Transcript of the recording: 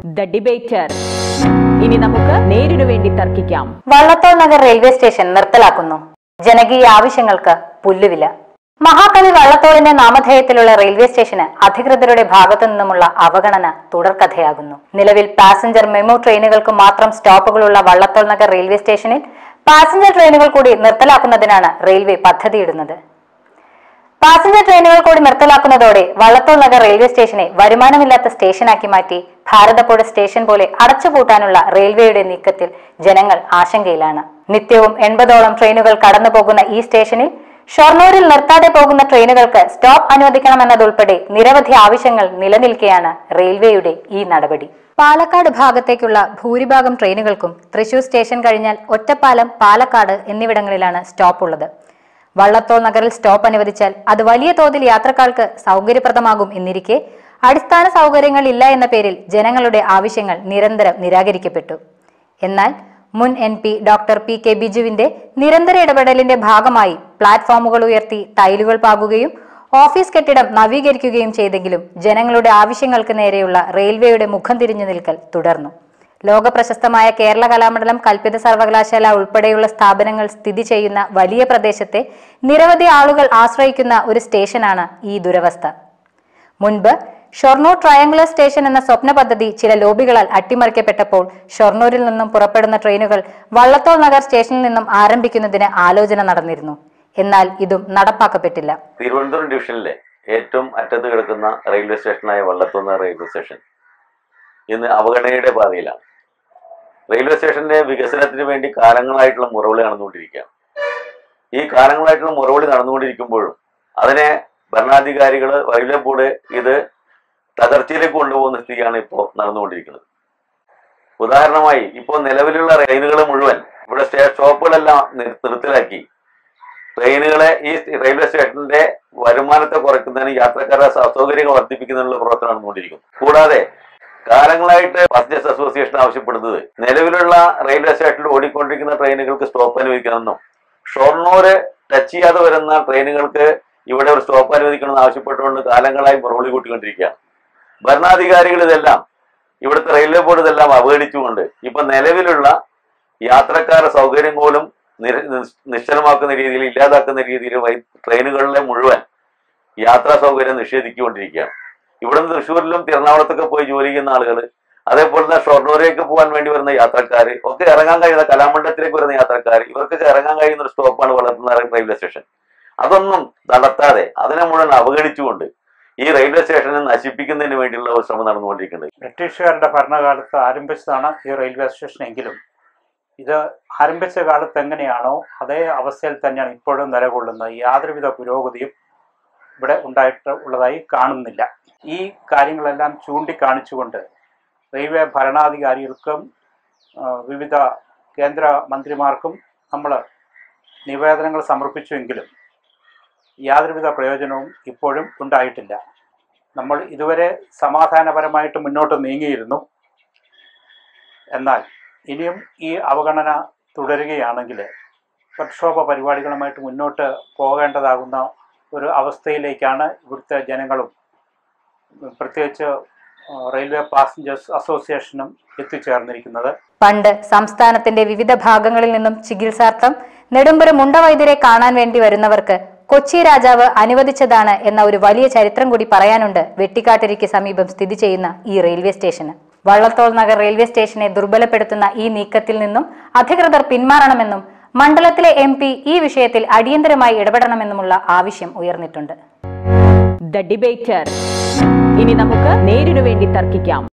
the debater ഇനി നമുക്ക് നേരിനു വേണ്ടി തർക്കിക്കാം വള്ളത്തോൾ നഗർ റെയിൽവേ സ്റ്റേഷൻ നിർത്തലാക്കുന്നു ജനകീയ ആവശ്യങ്ങൾക്ക് പുല്ലുവില മഹാകവി വള്ളത്തോളിന്റെ നാമധേയത്തിലുള്ള റെയിൽവേ സ്റ്റേഷന് അധികൃതരുടെ ഭാഗത്തു നിന്നുമുള്ള അവഗണന തുടർക്കഥയാകുന്നു നിലവിൽ പാസഞ്ചർ മെമു ട്രെയിനുകൾക്ക് മാത്രം സ്റ്റോപ്പുകളുള്ള വള്ളത്തോൾ നഗർ റെയിൽവേ സ്റ്റേഷനിൽ പാസഞ്ചർ ട്രെയിനുകൾ കൂടി നിർത്തലാക്കുന്നതിനാണ് റെയിൽവേ പദ്ധതിയിടുന്നത് പാസഞ്ചർ ട്രെയിനുകൾ കൂടി നിർത്തലാക്കുന്നതോടെ വള്ളത്തോൾ നഗർ റെയിൽവേ സ്റ്റേഷനെ വരുമാനമില്ലാത്ത സ്റ്റേഷനാക്കി മാറ്റി ഭാരതപ്പുഴ സ്റ്റേഷൻ പോലെ അടച്ചുപൂട്ടാനുള്ള റെയിൽവേയുടെ നീക്കത്തിൽ ജനങ്ങൾ ആശങ്കയിലാണ് നിത്യവും എൺപതോളം ട്രെയിനുകൾ കടന്നു പോകുന്ന ഈ സ്റ്റേഷനിൽ ഷൊർണൂരിൽ നിർത്താതെ പോകുന്ന ട്രെയിനുകൾക്ക് സ്റ്റോപ്പ് അനുവദിക്കണമെന്നതുൾപ്പെടെ നിരവധി ആവശ്യങ്ങൾ നിലനിൽക്കെയാണ് റെയിൽവേയുടെ ഈ നടപടി പാലക്കാട് ഭാഗത്തേക്കുള്ള ഭൂരിഭാഗം ട്രെയിനുകൾക്കും തൃശൂർ സ്റ്റേഷൻ കഴിഞ്ഞാൽ ഒറ്റപ്പാലം പാലക്കാട് എന്നിവിടങ്ങളിലാണ് സ്റ്റോപ്പ് ഉള്ളത് വള്ളത്തോൾ നഗറിൽ സ്റ്റോപ്പ് അനുവദിച്ചാൽ അത് വലിയ തോതിൽ യാത്രക്കാർക്ക് സൗകര്യപ്രദമാകും എന്നിരിക്കെ അടിസ്ഥാന സൗകര്യങ്ങൾ ഇല്ല എന്ന പേരിൽ ജനങ്ങളുടെ ആവശ്യങ്ങൾ നിരന്തരം നിരാകരിക്കപ്പെട്ടു എന്നാൽ മുൻ M P doctor P K ബിജുവിന്റെ നിരന്തര ഇടപെടലിന്റെ ഭാഗമായി പ്ലാറ്റ്ഫോമുകൾ ഉയർത്തി ടൈലുകൾ പാകുകയും ഓഫീസ് കെട്ടിടം നവീകരിക്കുകയും ചെയ്തെങ്കിലും ജനങ്ങളുടെ ആവശ്യങ്ങൾക്ക് നേരെയുള്ള റെയിൽവേയുടെ മുഖം തിരിഞ്ഞു നിൽക്കൽ തുടർന്നു ലോക പ്രശസ്തമായ കേരള കലാമണ്ഡലം കൽപ്പിത സർവകലാശാല ഉൾപ്പെടെയുള്ള സ്ഥാപനങ്ങൾ സ്ഥിതി ചെയ്യുന്ന വലിയ പ്രദേശത്തെ നിരവധി ആളുകൾ ആശ്രയിക്കുന്ന ഒരു സ്റ്റേഷനാണ് ഈ ദുരവസ്ഥ മുൻപ് ഷൊർണൂർ ട്രയാങ്കുലർ സ്റ്റേഷൻ എന്ന സ്വപ്ന പദ്ധതി ചില ലോബികളാൽ അട്ടിമറിക്കപ്പെട്ടപ്പോൾ ഷൊർണൂരിൽ നിന്നും പുറപ്പെടുന്ന ട്രെയിനുകൾ വള്ളത്തോൾ നഗർ സ്റ്റേഷനിൽ നിന്നും ആരംഭിക്കുന്നതിന് ആലോചന നടന്നിരുന്നു എന്നാൽ ഇതും നടപ്പാക്കപ്പെട്ടില്ല തിരുവനന്തപുരം ഡിവിഷനിലെ ഏറ്റവും അറ്റത്ത് കിടക്കുന്ന റെയിൽവേ സ്റ്റേഷനായ വള്ളത്തോന്ന റെയിൽവേ സ്റ്റേഷൻ ഇന്ന് അവഗണനയുടെ പാതയിലാണ് റെയിൽവേ സ്റ്റേഷന്റെ വികസനത്തിന് വേണ്ടി കാലങ്ങളായിട്ടുള്ള മുറവിളി നടന്നുകൊണ്ടിരിക്കുകയാണ് ഈ കാലങ്ങളായിട്ടുള്ള മുറവിളി നടന്നുകൊണ്ടിരിക്കുമ്പോഴും അതിനെ ഭരണാധികാരികൾ റെയിൽവേ ബോർഡ് ഇത് തകർച്ചയിലേക്ക് കൊണ്ടുപോകുന്ന സ്ഥിതിയാണ് ഇപ്പോൾ നടന്നുകൊണ്ടിരിക്കുന്നത് ഉദാഹരണമായി ഇപ്പോൾ നിലവിലുള്ള ട്രെയിനുകൾ മുഴുവൻ ഇവിടെ സ്റ്റേ സ്റ്റോപ്പുകളെല്ലാം നിർ- നിർത്തലാക്കി ട്രെയിനുകളെ ഈ റെയിൽവേ സ്റ്റേഷന്റെ വരുമാനത്തെ കുറയ്ക്കുന്നതിന് യാത്രക്കാരുടെ അസൗകര്യങ്ങൾ വർദ്ധിപ്പിക്കുന്നതിനുള്ള പ്രവർത്തനം നടന്നുകൊണ്ടിരിക്കുന്നു കൂടാതെ കാലങ്ങളായിട്ട് പാസഞ്ചേഴ്സ് അസോസിയേഷൻ ആവശ്യപ്പെടുന്നത് നിലവിലുള്ള റെയിൽവേ സ്റ്റേഷനിൽ ഓടിക്കൊണ്ടിരിക്കുന്ന ട്രെയിനുകൾക്ക് സ്റ്റോപ്പ് അനുവദിക്കണമെന്നും ഷൊർണൂര് ടച്ച് ചെയ്യാതെ വരുന്ന ട്രെയിനുകൾക്ക് ഇവിടെ ഒരു സ്റ്റോപ്പ് അനുവദിക്കണമെന്ന് ആവശ്യപ്പെട്ടുകൊണ്ട് കാലങ്ങളായി മുറവിളി കൂട്ടിക്കൊണ്ടിരിക്കുകയാണ് ഭരണാധികാരികൾ ഇതെല്ലാം ഇവിടുത്തെ റെയിൽവേ ബോർഡ് ഇതെല്ലാം അവഗണിച്ചുകൊണ്ട് ഇപ്പൊ നിലവിലുള്ള യാത്രക്കാരുടെ സൗകര്യം പോലും നിര- നിസ്- നിശ്ചലമാക്കുന്ന രീതിയിൽ ഇല്ലാതാക്കുന്ന രീതിയിൽ വൈ- ട്രെയിനുകളിലെ മുഴുവൻ യാത്രാ സൗകര്യം നിഷേധിച്ചുകൊണ്ടിരിക്കുകയാണ് ഇവിടുന്ന് തൃശ്ശൂരിലും തിരുവനന്തപുരത്തൊക്കെ പോയി ജോലി ചെയ്യുന്ന ആളുകൾ അതേപോലെ തന്നെ ഷൊർണൂരേക്ക് പോകാൻ വേണ്ടി വരുന്ന യാത്രക്കാർ ഒക്കെ ഇറങ്ങാൻ കഴിയുന്ന കലാമണ്ഡലത്തിലേക്ക് വരുന്ന യാത്രക്കാർ ഇവർക്കൊക്കെ ഇറങ്ങാൻ കഴിയുന്ന ഒരു സ്റ്റോപ്പാണ് വളർത്തുന്ന റെയിൽവേ സ്റ്റേഷൻ അതൊന്നും നടത്താതെ അതിനെ മുഴുവൻ അവഗണിച്ചുകൊണ്ട് ഈ റെയിൽവേ സ്റ്റേഷനെ നശിപ്പിക്കുന്നതിന് വേണ്ടിയുള്ള ഒരു ശ്രമം നടന്നുകൊണ്ടിരിക്കുന്നത് ബ്രിട്ടീഷുകാരുടെ ഭരണകാലത്ത് ആരംഭിച്ചതാണ് ഈ റെയിൽവേ സ്റ്റേഷൻ എങ്കിലും ഇത് ആരംഭിച്ച കാലത്ത് എങ്ങനെയാണോ അതേ അവസ്ഥയിൽ തന്നെയാണ് ഇപ്പോഴും നിലകൊള്ളുന്നത് യാതൊരുവിധ പുരോഗതിയും ഇവിടെ ഉണ്ടായിട്ട് ഉള്ളതായി കാണുന്നില്ല ഈ കാര്യങ്ങളെല്ലാം ചൂണ്ടിക്കാണിച്ചുകൊണ്ട് റെയിൽവേ ഭരണാധികാരികൾക്കും ആ, വിവിധ കേന്ദ്ര മന്ത്രിമാർക്കും നമ്മൾ നിവേദനങ്ങൾ സമർപ്പിച്ചുവെങ്കിലും യാതൊരുവിധ പ്രയോജനവും ഇപ്പോഴും ഉണ്ടായിട്ടില്ല നമ്മൾ ഇതുവരെ സമാധാനപരമായിട്ട് മുന്നോട്ട് നീങ്ങിയിരുന്നു എന്നാൽ ഇനിയും ഈ അവഗണന തുടരുകയാണെങ്കിൽ പ്രക്ഷോഭ പരിപാടികളുമായിട്ട് മുന്നോട്ട് പോകേണ്ടതാകുന്ന ഒരു അവസ്ഥയിലേക്കാണ് ഇവിടുത്തെ ജനങ്ങളും പ്രത്യേകിച്ച് ആ, റെയിൽവേ പാസഞ്ചേഴ്സ് അസോസിയേഷനും എത്തിച്ചേർന്നിരിക്കുന്നത് പണ്ട് സംസ്ഥാനത്തിന്റെ വിവിധ ഭാഗങ്ങളിൽ നിന്നും ചികിത്സാർത്ഥം നെടുമ്പുര മുണ്ടവൈദ്യരെ കാണാൻ വേണ്ടി വരുന്നവർക്ക് കൊച്ചി രാജാവ് അനുവദിച്ചതാണ് എന്ന ഒരു വലിയ ചരിത്രം കൂടി പറയാനുണ്ട് വെട്ടിക്കാട്ടിരിക്ക് സമീപം സ്ഥിതി ചെയ്യുന്ന ഈ റെയിൽവേ സ്റ്റേഷന് വള്ളത്തോൾ നഗർ റെയിൽവേ സ്റ്റേഷനെ ദുർബലപ്പെടുത്തുന്ന ഈ നീക്കത്തിൽ നിന്നും അധികൃതർ പിന്മാറണമെന്നും മണ്ഡലത്തിലെ എം ഈ വിഷയത്തിൽ അടിയന്തരമായി ഇടപെടണമെന്നുമുള്ള ആവശ്യം ഉയർന്നിട്ടുണ്ട് ദ ഡിബേറ്റർ ഇനി നമുക്ക് നേരിനു വേണ്ടി തർക്കിക്കാം